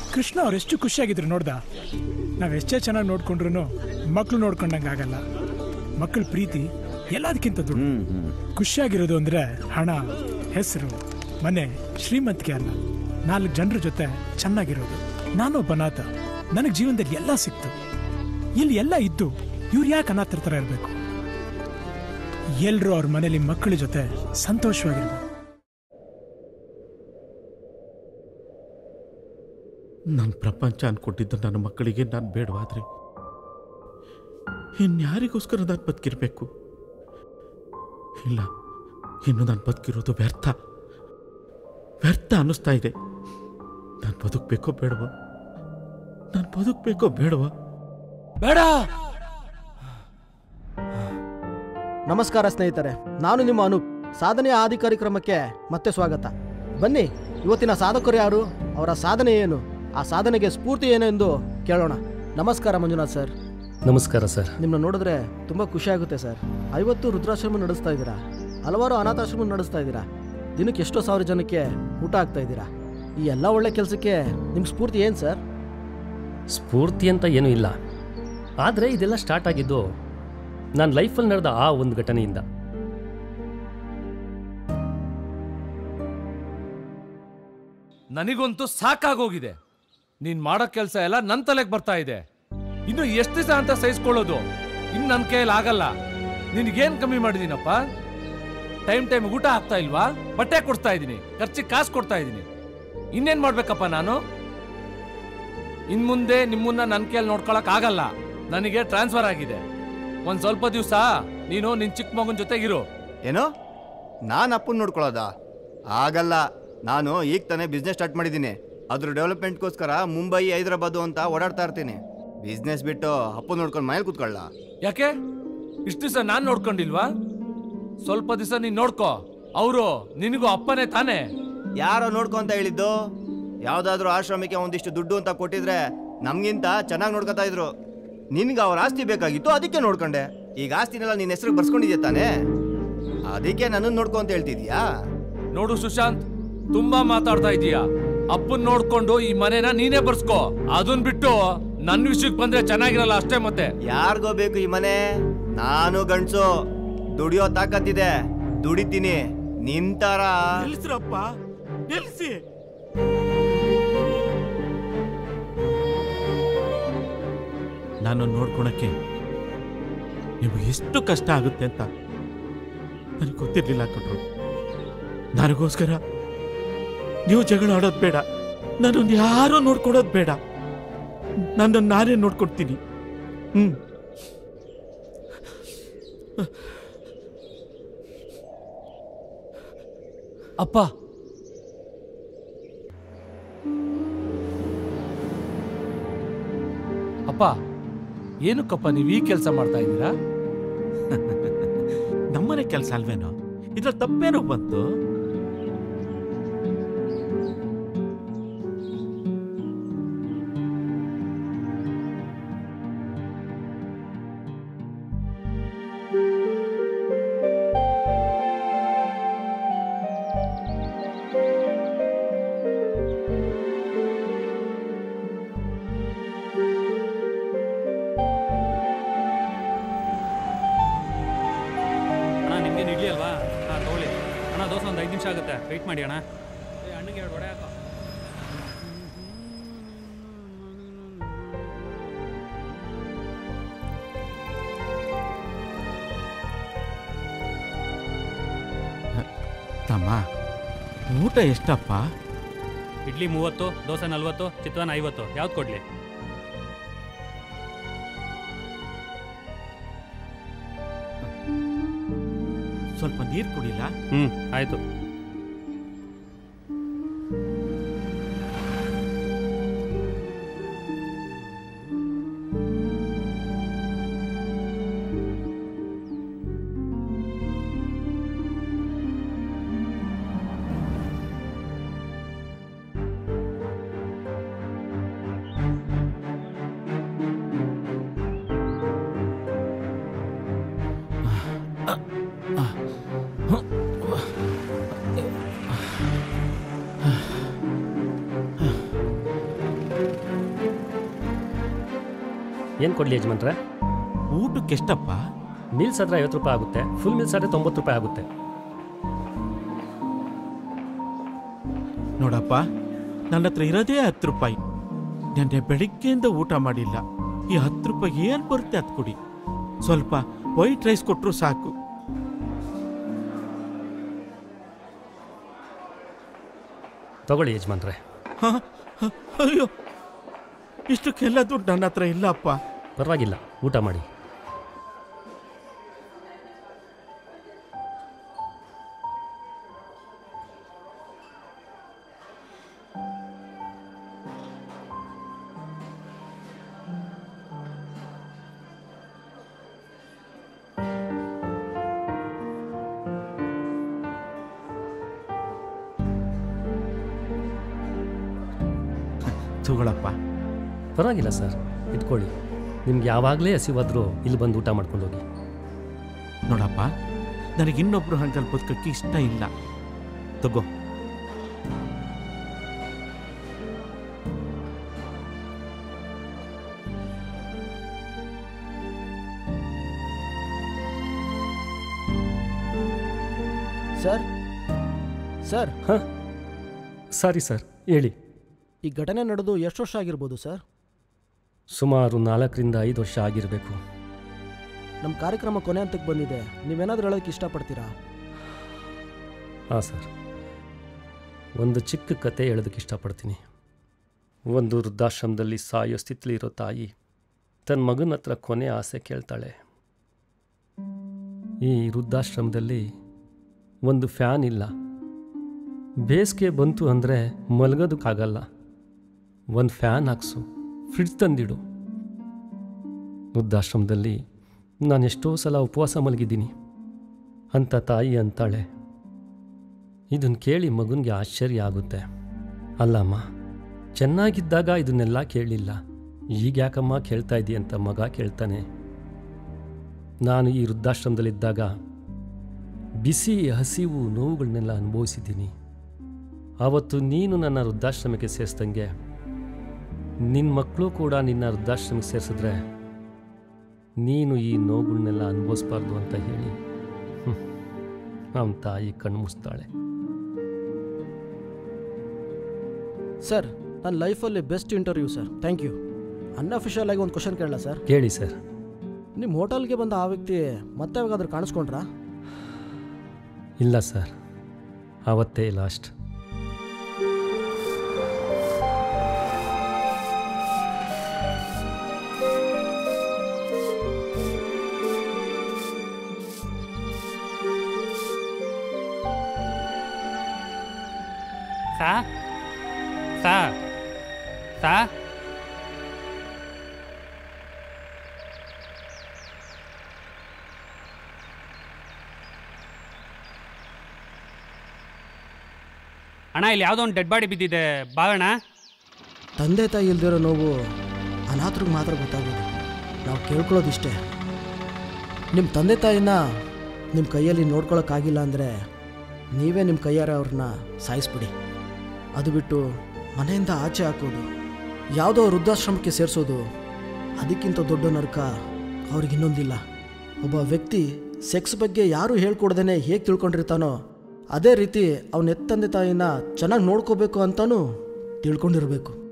ಕೃಷ್ಣ ಅವ್ರು ಎಷ್ಟು ಖುಷಿಯಾಗಿದ್ರು ನೋಡ್ದ ನಾವ್ ಎಷ್ಟೇ ಚೆನ್ನಾಗಿ ನೋಡ್ಕೊಂಡ್ರು ಮಕ್ಳು ನೋಡ್ಕೊಂಡಂಗೆ ಆಗಲ್ಲ ಮಕ್ಕಳ ಪ್ರೀತಿ ಎಲ್ಲದಕ್ಕಿಂತ ದುಡ್ಡು ಖುಷಿಯಾಗಿರೋದು ಅಂದ್ರೆ ಹಣ ಹೆಸರು ಮನೆ ಶ್ರೀಮಂತಿಕೆ ಅಲ್ಲ ನಾಲ್ಕು ಜನರ ಜೊತೆ ಚೆನ್ನಾಗಿರೋದು ನಾನೊಬ್ಬ ಅನಾಥ ನನಗೆ ಜೀವನದಲ್ಲಿ ಎಲ್ಲ ಸಿಕ್ತು ಇಲ್ಲಿ ಎಲ್ಲ ಇದ್ದು ಇವ್ರು ಯಾಕೆ ಅನಾಥರ ಥರ ಇರಬೇಕು ಎಲ್ರೂ ಅವ್ರ ಮನೇಲಿ ಮಕ್ಕಳ ಜೊತೆ ಸಂತೋಷವಾಗಿರ್ಬೇಕು ನನ್ನ ಪ್ರಪಂಚ ಅನ್ಕೊಂಡಿದ್ದು ನನ್ನ ಮಕ್ಕಳಿಗೆ ನಾನು ಬೇಡವಾದ್ರೆ ಇನ್ಯಾರಿಗೋಸ್ಕರ ನಾನು ಬದುಕಿರ್ಬೇಕು ಇಲ್ಲ ಇನ್ನು ನಾನು ಬದುಕಿರೋದು ವ್ಯರ್ಥ ವ್ಯರ್ಥ ಅನ್ನಿಸ್ತಾ ಇದೆ ನಾನು ಬದುಕಬೇಕೋ ಬೇಡವೋ ನಾನು ಬದುಕಬೇಕೋ ಬೇಡವೋ ಬೇಡ ನಮಸ್ಕಾರ ಸ್ನೇಹಿತರೆ ನಾನು ನಿಮ್ಮ ಅನೂಪ್ ಸಾಧನೆಯ ಆದಿ ಕಾರ್ಯಕ್ರಮಕ್ಕೆ ಮತ್ತೆ ಸ್ವಾಗತ ಬನ್ನಿ ಇವತ್ತಿನ ಸಾಧಕರು ಯಾರು ಅವರ ಸಾಧನೆ ಏನು ಆ ಸಾಧನೆಗೆ ಸ್ಫೂರ್ತಿ ಏನು ಎಂದು ಕೇಳೋಣ ನಮಸ್ಕಾರ ಮಂಜುನಾಥ್ ಸರ್ ನಮಸ್ಕಾರ ಸರ್ ನಿಮ್ಮನ್ನ ನೋಡಿದ್ರೆ ತುಂಬ ಖುಷಿ ಆಗುತ್ತೆ ಸರ್ ಐವತ್ತು ರುದ್ರಾಶ್ರಮ ನಡೆಸ್ತಾ ಇದ್ದೀರಾ ಹಲವಾರು ಅನಾಥಾಶ್ರಮ ನಡೆಸ್ತಾ ಇದ್ದೀರಾ ದಿನಕ್ಕೆ ಎಷ್ಟೋ ಸಾವಿರ ಜನಕ್ಕೆ ಊಟ ಆಗ್ತಾ ಇದ್ದೀರಾ ಈ ಎಲ್ಲ ಒಳ್ಳೆ ಕೆಲಸಕ್ಕೆ ನಿಮ್ಮ ಸ್ಫೂರ್ತಿ ಏನು ಸರ್ ಸ್ಫೂರ್ತಿ ಅಂತ ಏನೂ ಇಲ್ಲ ಆದರೆ ಇದೆಲ್ಲ ಸ್ಟಾರ್ಟ್ ಆಗಿದ್ದು ನನ್ನ ಲೈಫಲ್ಲಿ ನಡೆದ ಆ ಒಂದು ಘಟನೆಯಿಂದ ನನಗಂತೂ ಸಾಕಾಗೋಗಿದೆ ನೀನ್ ಮಾಡೋ ಕೆಲಸ ಎಲ್ಲ ನನ್ನ ತಲೆಗೆ ಬರ್ತಾ ಇದೆ ಇನ್ನು ಎಷ್ಟು ದಿವಸ ಅಂತ ಸಹಿಸ್ಕೊಳ್ಳೋದು ಇನ್ನು ನನ್ನ ಕೈಯಲ್ಲಿ ಆಗಲ್ಲ ನಿನಗೇನ್ ಕಮ್ಮಿ ಮಾಡಿದೀನಪ್ಪ ಟೈಮ್ ಟೈಮ್ ಊಟ ಹಾಕ್ತಾ ಇಲ್ವಾ ಬಟ್ಟೆ ಕೊಡ್ತಾ ಇದ್ದೀನಿ ಖರ್ಚಿಗೆ ಕಾಸು ಕೊಡ್ತಾ ಇದ್ದೀನಿ ಇನ್ನೇನ್ ಮಾಡ್ಬೇಕಪ್ಪ ನಾನು ಇನ್ ಮುಂದೆ ನಿಮ್ಮನ್ನ ನನ್ನ ಕೈಯಲ್ಲಿ ನೋಡ್ಕೊಳಕ್ ಆಗಲ್ಲ ನನಗೆ ಟ್ರಾನ್ಸ್ಫರ್ ಆಗಿದೆ ಒಂದ್ ಸ್ವಲ್ಪ ದಿವಸ ನೀನು ನಿನ್ ಚಿಕ್ಕ ಮಗನ ಜೊತೆಗಿರು ಏನೋ ನಾನು ಅಪ್ಪನ ನೋಡ್ಕೊಳ್ಳೋದಾ ಆಗಲ್ಲ ನಾನು ಈಗ ತಾನೇ ಬಿಸ್ನೆಸ್ ಸ್ಟಾರ್ಟ್ ಮಾಡಿದ್ದೀನಿ ಅದ್ರ ಡೆವಲಪ್ಮೆಂಟ್ಗೋಸ್ಕರ ಮುಂಬೈ ಹೈದರಾಬಾದು ಅಂತ ಓಡಾಡ್ತಾ ಇರ್ತೀನಿ ಬಿಸ್ನೆಸ್ ಬಿಟ್ಟು ಅಪ್ಪ ನೋಡ್ಕೊಂಡು ಮನೇಲಿ ಕೂತ್ಕೊಳ್ಳ ಯಾಕೆ ಇಷ್ಟು ದಿವಸ ನಾನ್ ನೋಡ್ಕೊಂಡಿಲ್ವಾ ಸ್ವಲ್ಪ ದಿವಸ ನೀನ್ ನೋಡ್ಕೋ ಅವರು ನಿನಗೂ ಅಪ್ಪನೇ ತಾನೇ ಯಾರೋ ನೋಡ್ಕೊ ಅಂತ ಹೇಳಿದ್ದು ಯಾವ್ದಾದ್ರು ಆಶ್ರಮಕ್ಕೆ ಒಂದಿಷ್ಟು ದುಡ್ಡು ಅಂತ ಕೊಟ್ಟಿದ್ರೆ ನಮ್ಗಿಂತ ಚೆನ್ನಾಗಿ ನೋಡ್ಕೊತಾ ಇದ್ರು ನಿನ್ಗೆ ಅವ್ರ ಆಸ್ತಿ ಬೇಕಾಗಿತ್ತು ಅದಕ್ಕೆ ನೋಡ್ಕೊಂಡೆ ಈಗ ಆಸ್ತಿನೆಲ್ಲ ನಿನ್ನ ಹೆಸರು ಬರ್ಸ್ಕೊಂಡಿದ್ಯಾ ತಾನೇ ಅದಕ್ಕೆ ನನ್ನನ್ನು ನೋಡ್ಕೊ ಅಂತ ಹೇಳ್ತಿದ್ಯಾ ನೋಡು ಸುಶಾಂತ್ ತುಂಬಾ ಮಾತಾಡ್ತಾ ಇದೀಯಾ ಅಪ್ಪನ್ ನೋಡ್ಕೊಂಡು ಈ ಮನೆನ ನೀನೇ ಬರ್ಸ್ಕೋ ಅದನ್ ಬಿಟ್ಟು ನನ್ ವಿಷಯಕ್ಕೆ ಬಂದ್ರೆ ಚೆನ್ನಾಗಿರಲ್ಲ ಅಷ್ಟೇ ಮತ್ತೆ ಯಾರಿಗೋ ಬೇಕು ಈ ಮನೆ ನಾನು ಗಂಡ್ಸು ದುಡಿಯೋ ತಾಕತ್ತಿದೆ ದುಡಿತೀನಿ ನಿಂತಾರ ನಿಲ್ಸ್ರಪ್ಪ ನಿಲ್ಸಿ ನಾನು ನೋಡ್ಕೊಳಕ್ಕೆ ನಿಮಗೆ ಎಷ್ಟು ಕಷ್ಟ ಆಗುತ್ತೆ ಅಂತ ನನಗೆ ಗೊತ್ತಿರ್ಲಿಲ್ಲ ಕಣ್ರು ನನಗೋಸ್ಕರ ನೀವು ಜಗಳ ಆಡೋದು ಬೇಡ ನನ್ನನ್ನು ಯಾರೂ ನೋಡ್ಕೊಡೋದು ಬೇಡ ನನ್ನನ್ನು ನಾನೇ ನೋಡ್ಕೊಡ್ತೀನಿ ಹ್ಮ್ ಅಪ್ಪ ಅಪ್ಪ ಏನಕ್ಕಪ್ಪ ನೀವು ಈ ಕೆಲಸ ಮಾಡ್ತಾ ಇದ್ದೀರಾ ನಮ್ಮನೆ ಕೆಲಸ ಅಲ್ವೇನೋ ಇದ್ರ ತಪ್ಪೇನೋ ಬಂತು ಅಣ್ಣ ನಿಮ್ಗೇನು ಇಡ್ಲಿ ಅಲ್ವಾ ಹಾಂ ತಗೊಳ್ಳಿ ಅಣ್ಣ ದೋಸೆ ಒಂದು ಐದು ನಿಮಿಷ ಆಗುತ್ತೆ ವೆಯ್ಟ್ ಮಾಡಿ ಅಣ್ಣ ಏ ಅಣ್ಣಗೆ ಎರಡು ವಡೆ ಹಾಕೋ ತಮ್ಮ ಊಟ ಎಷ್ಟಪ್ಪ ಇಡ್ಲಿ ಮೂವತ್ತು ದೋಸೆ ನಲ್ವತ್ತು ಚಿತ್ರಾನ್ನ ಐವತ್ತು ಯಾವ್ದು ಕೊಡಲಿ ಸ್ವಲ್ಪ ನೀರು ಕುಡಿಲ್ಲ ಹ್ಞೂ ಆಯಿತು ಏನು ಕೊಡಲಿ ಯಜಮಾನ್ರೆ ಊಟಕ್ಕೆ ಎಷ್ಟಪ್ಪ ಮೀಲ್ಸ್ ಆದರೆ ಐವತ್ತು ರೂಪಾಯಿ ಆಗುತ್ತೆ ಫುಲ್ ಮೀಲ್ಸ್ ಆದರೆ ತೊಂಬತ್ತು ರೂಪಾಯಿ ಆಗುತ್ತೆ ನೋಡಪ್ಪ ನನ್ನ ಹತ್ರ ಇರೋದೇ ಹತ್ತು ರೂಪಾಯಿ ನೆನ್ನೆ ಬೆಳಿಗ್ಗೆಯಿಂದ ಊಟ ಮಾಡಿಲ್ಲ ಈ ಹತ್ತು ರೂಪಾಯಿ ಏನು ಬರುತ್ತೆ ಅದು ಕೊಡಿ ಸ್ವಲ್ಪ ವೈಟ್ ರೈಸ್ ಕೊಟ್ಟರು ಸಾಕು ತಗೊಳ್ಳಿ ಯಜಮಾನ್ರೆ ಹ, ಹ, ಅಯ್ಯೋ ಇಷ್ಟಕ್ಕೆಲ್ಲ ದುಡ್ಡು ನನ್ನ ಹತ್ರ ಇಲ್ಲಪ್ಪ ಪರವಾಗಿಲ್ಲ ಊಟ ಮಾಡಿ ತಗೊಳಪ್ಪ ಪರವಾಗಿಲ್ಲ ಸರ್ ಇಟ್ಕೊಳ್ಳಿ ನಿಮ್ಗೆ ಯಾವಾಗಲೇ ಹಸಿವಾದರೂ ಇಲ್ಲಿ ಬಂದು ಊಟ ಮಾಡ್ಕೊಂಡು ಹೋಗಿ ನೋಡಪ್ಪ ನನಗೆ ಇನ್ನೊಬ್ರು ಹಂಗಲ್ಲಿ ಬದುಕಕ್ಕೆ ಇಷ್ಟ ಇಲ್ಲ ತಗೋ ಸರ್ ಸರ್ ಹಾಂ ಸಾರಿ ಸರ್ ಹೇಳಿ ಈ ಘಟನೆ ನಡೆದು ಎಷ್ಟು ವರ್ಷ ಆಗಿರ್ಬೋದು ಸರ್ ಸುಮಾರು ನಾಲ್ಕರಿಂದ ಐದು ವರ್ಷ ಆಗಿರಬೇಕು ನಮ್ಮ ಕಾರ್ಯಕ್ರಮ ಕೊನೆ ಹಂತಕ್ಕೆ ಬಂದಿದೆ ನೀವೇನಾದ್ರೂ ಹೇಳೋದಕ್ಕೆ ಇಷ್ಟಪಡ್ತೀರಾ ಹಾಂ ಸರ್ ಒಂದು ಚಿಕ್ಕ ಕತೆ ಹೇಳೋದಕ್ಕೆ ಇಷ್ಟಪಡ್ತೀನಿ ಒಂದು ವೃದ್ಧಾಶ್ರಮದಲ್ಲಿ ಸಾಯೋ ಸ್ಥಿತಿಲಿರೋ ತಾಯಿ ತನ್ನ ಮಗನ ಹತ್ರ ಕೊನೆ ಆಸೆ ಕೇಳ್ತಾಳೆ ಈ ವೃದ್ಧಾಶ್ರಮದಲ್ಲಿ ಒಂದು ಫ್ಯಾನ್ ಇಲ್ಲ ಬೇಸಿಗೆ ಬಂತು ಅಂದರೆ ಮಲಗೋದಕ್ಕಾಗಲ್ಲ ಒಂದು ಫ್ಯಾನ್ ಹಾಕ್ಸು ಫ್ರಿಡ್ಜ್ ತಂದಿಡು ವೃದ್ಧಾಶ್ರಮದಲ್ಲಿ ನಾನು ಎಷ್ಟೋ ಸಲ ಉಪವಾಸ ಮಲಗಿದ್ದೀನಿ ಅಂತ ತಾಯಿ ಅಂತಾಳೆ ಇದನ್ನು ಕೇಳಿ ಮಗನಿಗೆ ಆಶ್ಚರ್ಯ ಆಗುತ್ತೆ ಅಲ್ಲಮ್ಮ ಚೆನ್ನಾಗಿದ್ದಾಗ ಇದನ್ನೆಲ್ಲ ಕೇಳಲಿಲ್ಲ ಈಗ ಯಾಕಮ್ಮ ಕೇಳ್ತಾ ಇದ್ದೀ ಅಂತ ಮಗ ಕೇಳ್ತಾನೆ ನಾನು ಈ ವೃದ್ಧಾಶ್ರಮದಲ್ಲಿದ್ದಾಗ ಬಿಸಿ ಹಸಿವು ನೋವುಗಳನ್ನೆಲ್ಲ ಅನುಭವಿಸಿದ್ದೀನಿ ಆವತ್ತು ನೀನು ನನ್ನ ವೃದ್ಧಾಶ್ರಮಕ್ಕೆ ಸೇರಿಸ್ದಂಗೆ ನಿನ್ನ ಮಕ್ಕಳು ಕೂಡ ನಿನ್ನ ವೃದ್ಧಾಶ್ರಮಕ್ಕೆ ಸೇರಿಸಿದ್ರೆ ನೀನು ಈ ನೋವುಗಳನ್ನೆಲ್ಲ ಅನುಭವಿಸ್ಬಾರ್ದು ಅಂತ ಹೇಳಿ ಅವನ ತಾಯಿ ಕಣ್ಣು ಮುಚ್ತಾಳೆ ಸರ್ ನನ್ನ ಲೈಫಲ್ಲಿ best interview sir thank you unofficial ಆಗಿ ಒಂದು ಕ್ವಶನ್ ಕೇಳಲ್ಲ ಸರ್ ಕೇಳಿ ಸರ್ ನಿಮ್ಮ ಹೋಟೆಲ್ಗೆ ಬಂದ ಆ ವ್ಯಕ್ತಿ ಮತ್ತೆ ಯಾವಾಗಾದ್ರೂ ಕಾಣಿಸ್ಕೊಂಡ್ರಾ ಇಲ್ಲ ಸರ್ ಆವತ್ತೇ ಲಾಸ್ಟ್ ಸಾ ಸಾ ಸಾ ಅಣ್ಣ ಇಲ್ಲಿ ಯಾವುದೋ ಒಂದು ಡೆಡ್ ಬಾಡಿ ಬಿದ್ದಿದೆ ಬಾವಣ್ಣ ತಂದೆ ತಾಯಿ ಇಲ್ದಿರೋ ನೋವು ಅನಾಥರಿಗೆ ಮಾತ್ರ ಗೊತ್ತಾಗೋದು ನಾವು ಕೇಳ್ಕೊಳ್ಳೋದಿಷ್ಟೇ ನಿಮ್ಮ ತಂದೆ ತಾಯಿನ ನಿಮ್ಮ ಕೈಯಲ್ಲಿ ನೋಡ್ಕೊಳಕ್ಕಾಗಿಲ್ಲ ಅಂದರೆ ನೀವೇ ನಿಮ್ಮ ಕೈಯಾರೆ ಅವ್ರನ್ನ ಸಾಯಿಸ್ಬಿಡಿ ಅದು ಬಿಟ್ಟು ಮನೆಯಿಂದ ಆಚೆ ಹಾಕೋದು ಯಾವುದೋ ವೃದ್ಧಾಶ್ರಮಕ್ಕೆ ಸೇರಿಸೋದು ಅದಕ್ಕಿಂತ ದೊಡ್ಡ ನರಕ ಅವ್ರಿಗೆ ಇನ್ನೊಂದಿಲ್ಲ ಒಬ್ಬ ವ್ಯಕ್ತಿ ಸೆಕ್ಸ್ ಬಗ್ಗೆ ಯಾರು ಹೇಳ್ಕೊಡ್ದೇನೆ ಹೇಗೆ ತಿಳ್ಕೊಂಡಿರ್ತಾನೋ ಅದೇ ರೀತಿ ಅವನ ಎತ್ತಂದೆ ತಾಯಿನ ಚೆನ್ನಾಗಿ ನೋಡ್ಕೋಬೇಕು ಅಂತಲೂ ತಿಳ್ಕೊಂಡಿರಬೇಕು